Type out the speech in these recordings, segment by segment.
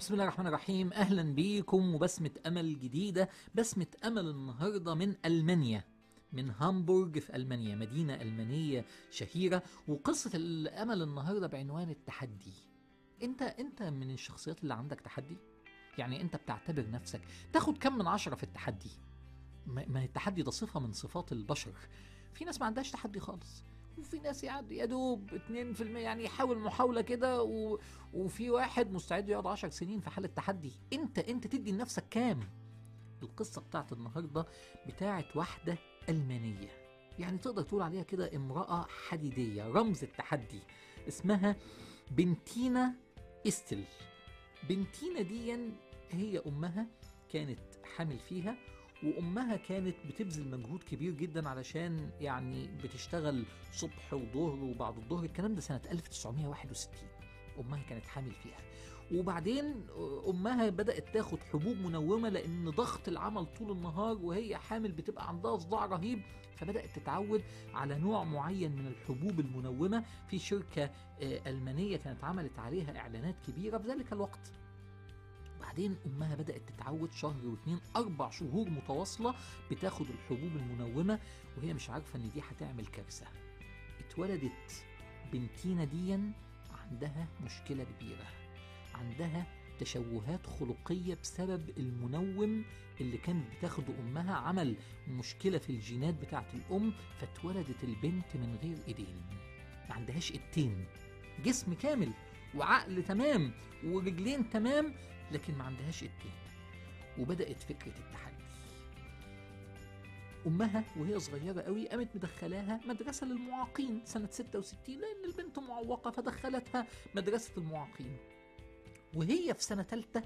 بسم الله الرحمن الرحيم اهلا بيكم وبسمة امل جديدة بسمة امل النهاردة من المانيا من هامبورج في المانيا مدينة المانية شهيرة وقصة الامل النهاردة بعنوان التحدي انت انت من الشخصيات اللي عندك تحدي يعني انت بتعتبر نفسك تاخد كم من عشرة في التحدي ما ما التحدي ده صفة من صفات البشر في ناس ما عندهاش تحدي خالص وفي ناس يقعد يا دوب 2% يعني يحاول محاولة كده و... وفي واحد مستعد يقعد 10 سنين في حالة تحدي انت انت تدي لنفسك كام القصة بتاعت النهاردة بتاعت واحدة ألمانية يعني تقدر تقول عليها كده امرأة حديدية رمز التحدي اسمها بنتينا استل بنتينا دي هي أمها كانت حامل فيها وامها كانت بتبذل مجهود كبير جدا علشان يعني بتشتغل صبح وظهر وبعد الظهر الكلام ده سنه 1961 امها كانت حامل فيها وبعدين امها بدات تاخد حبوب منومه لان ضغط العمل طول النهار وهي حامل بتبقى عندها صداع رهيب فبدات تتعود على نوع معين من الحبوب المنومه في شركه آه، المانيه كانت عملت عليها اعلانات كبيره في ذلك الوقت بعدين امها بدات تتعود شهر واتنين اربع شهور متواصله بتاخد الحبوب المنومه وهي مش عارفه ان دي هتعمل كارثه اتولدت بنتينا ديا عندها مشكله كبيره عندها تشوهات خلقية بسبب المنوم اللي كانت بتاخده أمها عمل مشكلة في الجينات بتاعة الأم فاتولدت البنت من غير إيدين ما عندهاش إيدين جسم كامل وعقل تمام ورجلين تمام لكن ما عندهاش ايدين وبدأت فكرة التحدي أمها وهي صغيرة قوي قامت مدخلاها مدرسة للمعاقين سنة 66 لأن البنت معوقة فدخلتها مدرسة المعاقين وهي في سنة تالتة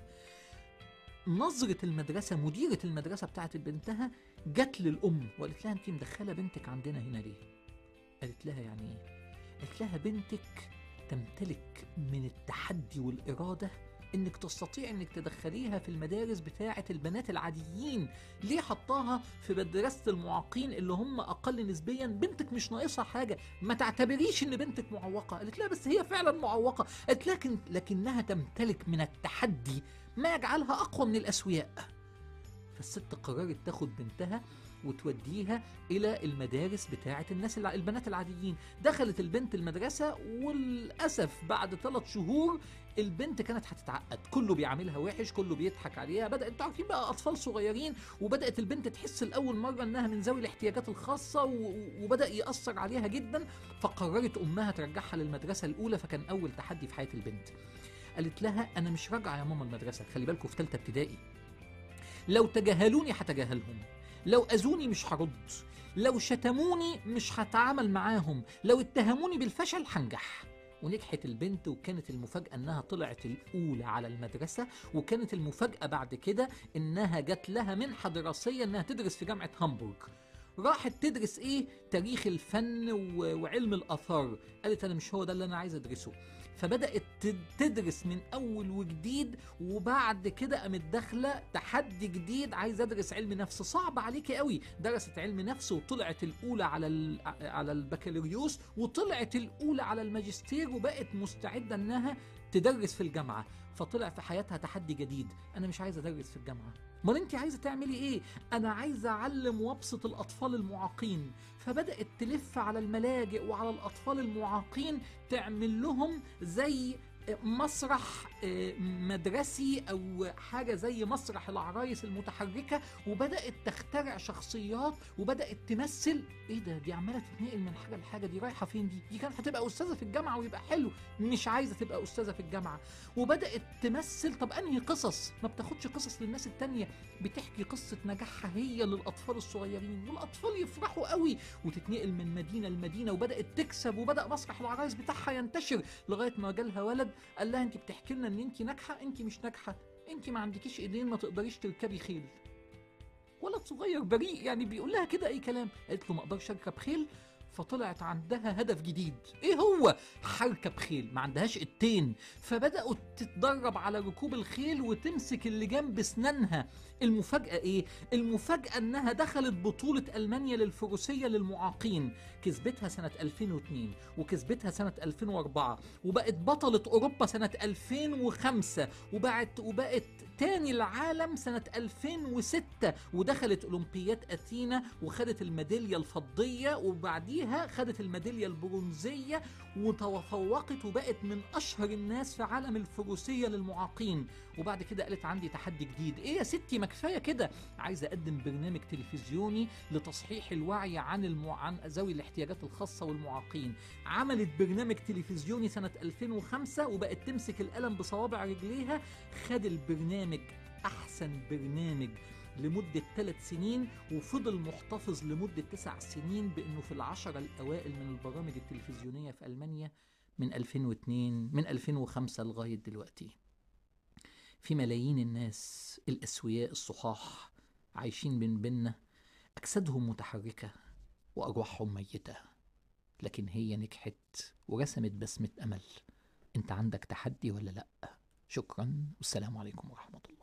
نظرة المدرسة مديرة المدرسة بتاعت بنتها جت للأم وقالت لها أنت مدخلة بنتك عندنا هنا ليه؟ قالت لها يعني إيه؟ قالت لها بنتك تمتلك من التحدي والإرادة انك تستطيع انك تدخليها في المدارس بتاعه البنات العاديين ليه حطاها في مدرسه المعاقين اللي هم اقل نسبيا بنتك مش ناقصها حاجه ما تعتبريش ان بنتك معوقه قالت لها بس هي فعلا معوقه قالت لكن لكنها تمتلك من التحدي ما يجعلها اقوى من الاسوياء فالست قررت تاخد بنتها وتوديها الى المدارس بتاعه الناس الع... البنات العاديين دخلت البنت المدرسه وللاسف بعد ثلاث شهور البنت كانت هتتعقد كله بيعاملها وحش كله بيضحك عليها بدات انتوا عارفين بقى اطفال صغيرين وبدات البنت تحس لاول مره انها من ذوي الاحتياجات الخاصه و... وبدا ياثر عليها جدا فقررت امها ترجعها للمدرسه الاولى فكان اول تحدي في حياه البنت قالت لها انا مش راجعه يا ماما المدرسه خلي بالكم في ثالثه ابتدائي لو تجاهلوني هتجاهلهم لو اذوني مش هرد لو شتموني مش هتعامل معاهم لو اتهموني بالفشل هنجح ونجحت البنت وكانت المفاجأة انها طلعت الاولى على المدرسة وكانت المفاجأة بعد كده انها جات لها منحة دراسية انها تدرس في جامعة هامبورغ راحت تدرس ايه تاريخ الفن و- وعلم الاثار قالت انا مش هو ده اللي انا عايز ادرسه فبدات تد- تدرس من اول وجديد وبعد كده قامت داخله تحدي جديد عايز ادرس علم نفس صعب عليكي قوي درست علم نفس وطلعت الاولى على ال- على البكالوريوس وطلعت الاولى على الماجستير وبقت مستعده انها تدرس في الجامعه فطلع في حياتها تحدي جديد انا مش عايزه ادرس في الجامعه امال انت عايزه تعملي ايه انا عايزه اعلم وابسط الاطفال المعاقين فبدات تلف على الملاجئ وعلى الاطفال المعاقين تعمل لهم زي مسرح آه، مدرسي او حاجه زي مسرح العرايس المتحركه وبدات تخترع شخصيات وبدات تمثل ايه ده دي عماله تتنقل من حاجه لحاجه دي رايحه فين دي دي كانت هتبقى استاذه في الجامعه ويبقى حلو مش عايزه تبقى استاذه في الجامعه وبدات تمثل طب انهي قصص ما بتاخدش قصص للناس التانية بتحكي قصه نجاحها هي للاطفال الصغيرين والاطفال يفرحوا قوي وتتنقل من مدينه لمدينه وبدات تكسب وبدا مسرح العرايس بتاعها ينتشر لغايه ما جالها ولد قال لها انت بتحكي لنا ان انت ناجحه انت مش ناجحه انت ما عندكيش ايدين ما تقدريش تركبي خيل ولد صغير بريء يعني بيقول لها كده اي كلام قالت له ما اقدرش اركب خيل فطلعت عندها هدف جديد ايه هو حركب خيل ما عندهاش التين فبدأوا تتدرب على ركوب الخيل وتمسك اللجام بسنانها المفاجأة ايه المفاجأة انها دخلت بطولة المانيا للفروسية للمعاقين كسبتها سنة 2002 وكسبتها سنة 2004 وبقت بطلة اوروبا سنة 2005 وبقت وبقت تاني العالم سنة 2006 ودخلت أولمبياد أثينا وخدت الميدالية الفضية وبعديها خدت الميدالية البرونزية وتفوقت وبقت من أشهر الناس في عالم الفروسية للمعاقين وبعد كده قالت عندي تحدي جديد إيه يا ستي ما كفاية كده عايزة أقدم برنامج تلفزيوني لتصحيح الوعي عن المع... عن ذوي الاحتياجات الخاصة والمعاقين عملت برنامج تلفزيوني سنة 2005 وبقت تمسك القلم بصوابع رجليها خد البرنامج أحسن برنامج لمدة ثلاث سنين وفضل محتفظ لمدة تسع سنين بأنه في العشرة الأوائل من البرامج التلفزيونية في ألمانيا من 2002 من 2005 لغاية دلوقتي في ملايين الناس الأسوياء الصحاح عايشين بين بيننا أجسادهم متحركة وأرواحهم ميتة لكن هي نجحت ورسمت بسمة أمل أنت عندك تحدي ولا لأ؟ شكرا والسلام عليكم ورحمة الله